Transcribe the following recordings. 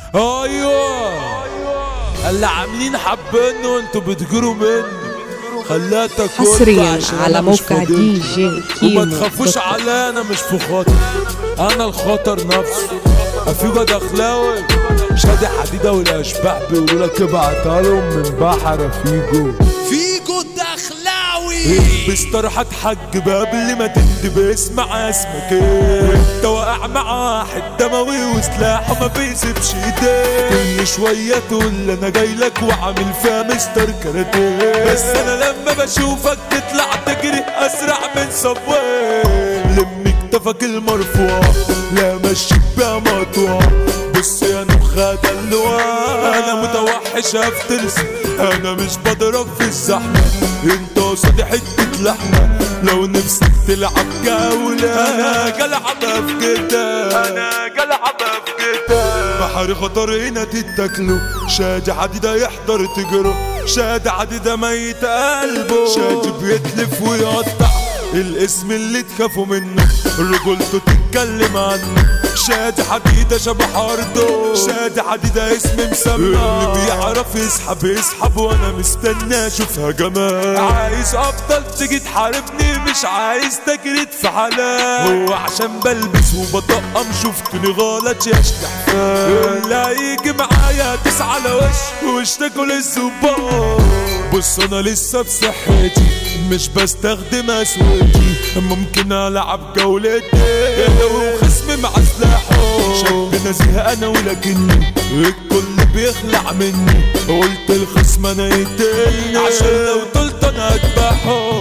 ايوه اللي عاملين حبينه وانتوا بتجروا منه خليها تاكل حصريا على موقع دي جي وما كيمو تخافوش عليا انا مش في خاطر انا الخطر نفسه افيجو دخلاوي شادي حديدة والاشباح بيقولوا لك ابعتها لهم من بحر فيجو فيجو الدخلاوي بسترحة حج قبل ما تكتب اسمع اسمك ايه انت واقع مع واحد دموي وسلاحه ما بيسيبش ايديه كل شوية تقول انا جاي لك وعامل فيها مستر كاراتيه بس انا لما بشوفك تطلع تجري اسرع من صبوي لم كتفك المرفوع لا مشيك بيها مقطوع بص يا نخا دلوع انا متوحش افترس انا مش بضرب في الزحمه انت قصادي حته لحمه لو نفسك تلعب جوله انا جلعبها في كده انا جلعبها في كده بحر خطر هنا تتاكلوا شادي حديدة يحضر تجروا شادي حديدة ميت قلبه شادي بيتلف ويقطع الاسم اللي تخافوا منه رجولته تتكلم عنه شادي حديدة شبه حارده شادي حديدة اسم مسمى اللي بيعرف يسحب يسحب وانا مستني اشوفها جمال عايز افضل تيجي تحاربني مش عايز تجري في حلال هو عشان بلبس وبطقم شفتني غلط يا اشتحفال اللي هيجي معايا تسعى على وش وش تاكل الزبار بص انا لسه بصحتي مش بستخدم اسوتي ممكن العب جولتي لو خصمي مع سلاحه شاب نزيه انا ولكني الكل بيخلع مني قلت الخصم انا يقتلني عشان لو طلت انا اذبحه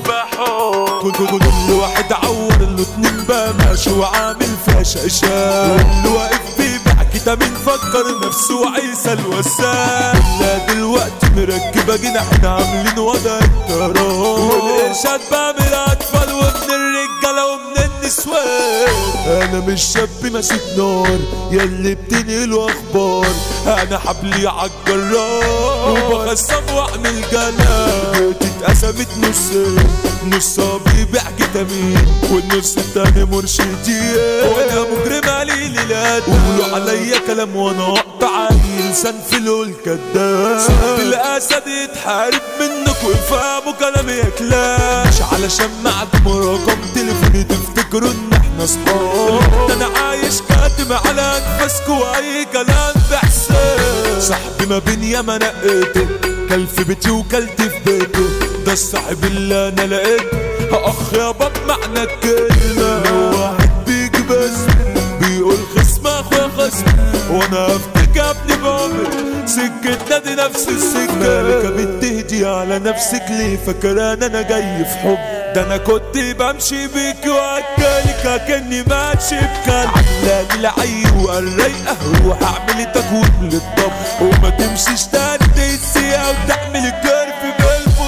اذبحه كل كل واحد عور له اتنين بقى ماشي وعامل فيها شقشاق واللي واقف بيبيع كتابين فكر نفسه عيسى الوسام لا دلوقتي مركبة جناحين عاملين وضع الطيران والإرشاد بعمل أطفال ومن الرجالة ومن النسوان أنا مش شاب ماسك نار ياللي بتنقلوا أخبار أنا حبلي عالجرار وبخصم وأعمل جلال بيتي اتقسمت نصين نصها بيبيع كتامين والنص التاني مرشدين وانا مجرم قليل الادب قولوا عليا كلام وانا اقطع لسان في الكداب صاحب الاسد يتحارب منك ويفهموا كلامي يا كلاب مش علشان معكم رقم تليفوني تفتكروا ان احنا صحاب ده انا عايش كاتم على انفاسكوا واي كلام بحساب صاحبي ما بين ياما نقيته كل في بيتي وكلت في بيته ده الصاحب اللي انا لقيته اخ يا باب معنى الكلمة لو واحد بيجي بس بيقول خصم اخويا خصم وانا افتك يا ابني بعمر سكتنا دي نفس السكة مالك بتهدي على نفسك ليه فاكران انا جاي في حب ده انا كنت بمشي بيك واكلك اكني ماشي بكلب علاني العي وقال رايقه وهعمل تكوين للطب وما تمشيش تاني تنسيها وتعمل الكرف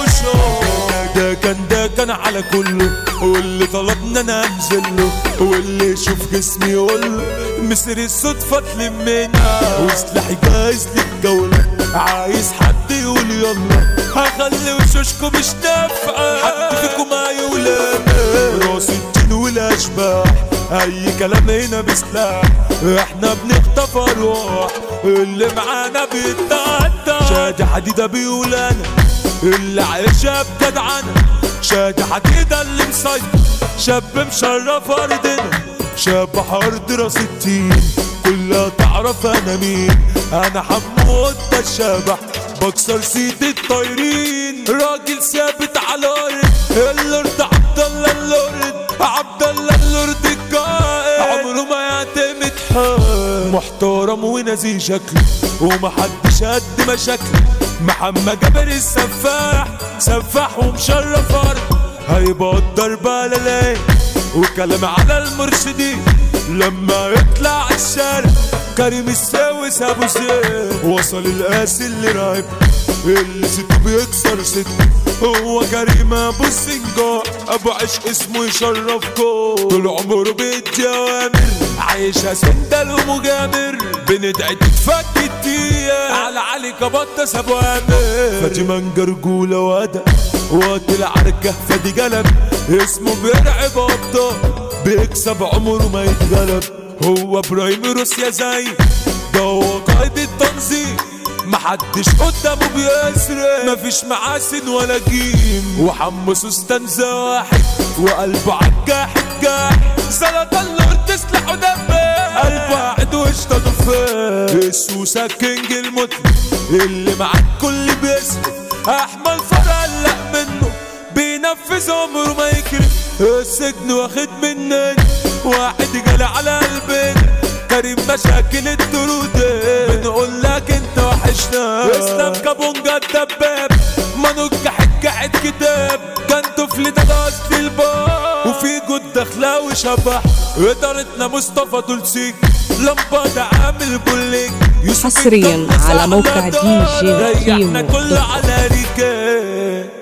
بالفشار ده كان ده كان على كله واللي طلبنا انا انزل له واللي يشوف جسمي يقول له مصر الصدفه تلمنا وسلاحي جاهز للجوله عايز حد يقول يلا هخلي وشوشكم مش نافعه حد فيكم هيولد راس الدين والاشباح اي كلام هنا بسلاح احنا بنخطف ارواح اللي معانا بيتقطع شادي حديده بيقول انا اللي عايشها بجدعنة شاد حديدة اللي مسيطر شاب مشرف ارضنا شاب حرد راس التين كلها تعرف انا مين انا حمو قطة الشبح بكسر سيد الطايرين راجل ثابت على الارض اللورد عبد الله اللورد عبد الله اللورد القائد عمره ما يعتمد حال محترم ونزيه شكله ومحدش قد مشاكله محمد جابر السفاح سفاح ومشرف ارض هيبقى الضربة للاي وكلام على المرشدين لما يطلع الشارع كريم الساوس ابو زيد وصل القاسي اللي رايب اللي سته بيكسر سته هو كريم ابو السنجار ابو عشق اسمه يشرفكم طول عمره بيدي اوامر عايشها سندل ومجامر بندعي تتفك الدقيقة على علي كبطس ابو امر فادي منجر رجولة وادى وقت العركة فادي جلب اسمه بيرعب ابطال بيكسب عمره ما يتغلب هو ابراهيم روسيا زي ده هو قائد التنظيم محدش قدامه بيسرق مفيش معاسن ولا جيم وحمصه استنزة واحد وقلبه عالجاحد جاح سلطة النور تسلح ودمه قلبه قاعد واشتغل فيه السوسة كينج المطلق اللي معاك كل بيسرق احمد فرق قلق منه بينفذ عمره ما يكرم السجن واخد مننا واحد جالي على قلبنا كريم مشاكل الطرودة بنقول لك انت وحشنا اسلام كابونجا الدباب ما نجح قاعد كتاب كان طفل ده قصد الباب وفي جود دخلاوي شبح ادارتنا مصطفى دولسيك لمبة عامل بوليك يوسف حصرياً الدم على موقع سهلة دي جي ريحنا كيمو كله على ريكات